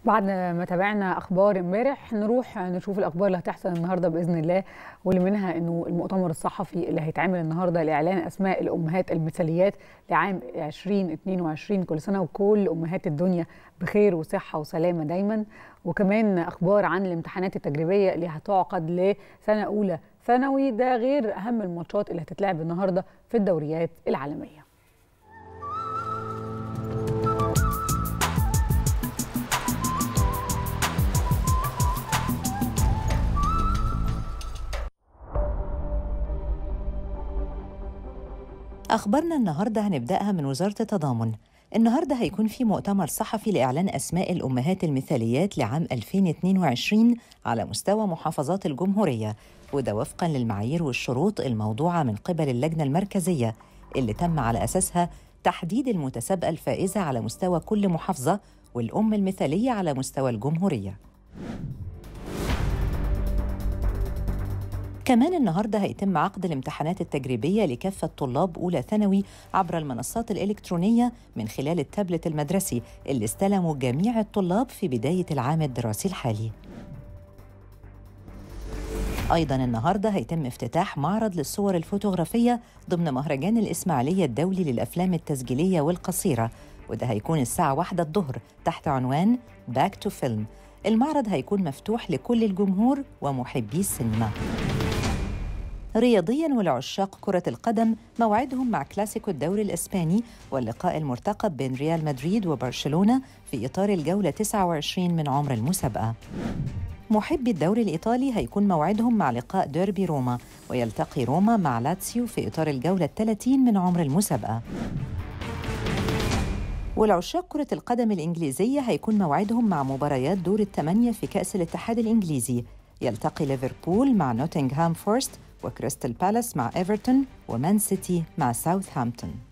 بعد ما تابعنا اخبار امبارح نروح نشوف الاخبار اللي هتحصل النهارده باذن الله واللي منها انه المؤتمر الصحفي اللي هيتعمل النهارده لاعلان اسماء الامهات المثاليات لعام 2022 كل سنه وكل امهات الدنيا بخير وصحه وسلامه دايما وكمان اخبار عن الامتحانات التجريبيه اللي هتعقد لسنه اولى ثانوي ده غير اهم الماتشات اللي هتتلعب النهارده في الدوريات العالميه أخبارنا النهاردة هنبدأها من وزارة التضامن النهاردة هيكون في مؤتمر صحفي لإعلان أسماء الأمهات المثاليات لعام 2022 على مستوى محافظات الجمهورية وده وفقا للمعايير والشروط الموضوعة من قبل اللجنة المركزية اللي تم على أساسها تحديد المتسابقة الفائزة على مستوى كل محافظة والأم المثالية على مستوى الجمهورية كمان النهارده هيتم عقد الامتحانات التجريبيه لكافه طلاب اولى ثانوي عبر المنصات الالكترونيه من خلال التابلت المدرسي اللي استلموا جميع الطلاب في بدايه العام الدراسي الحالي. ايضا النهارده هيتم افتتاح معرض للصور الفوتوغرافيه ضمن مهرجان الاسماعيليه الدولي للافلام التسجيليه والقصيره وده هيكون الساعه واحدة الظهر تحت عنوان باك تو فيلم المعرض هيكون مفتوح لكل الجمهور ومحبي السينما رياضيا ولعشاق كرة القدم موعدهم مع كلاسيكو الدوري الإسباني واللقاء المرتقب بين ريال مدريد وبرشلونة في إطار الجولة 29 من عمر المسابقة محبي الدوري الإيطالي هيكون موعدهم مع لقاء ديربي روما ويلتقي روما مع لاتسيو في إطار الجولة 30 من عمر المسابقة والعشاق كرة القدم الإنجليزية هيكون موعدهم مع مباريات دور الثمانية في كأس الاتحاد الإنجليزي يلتقي ليفربول مع نوتنغهام فورست وكريستال بالاس مع ايفرتون ومان سيتي مع ساوثهامبتون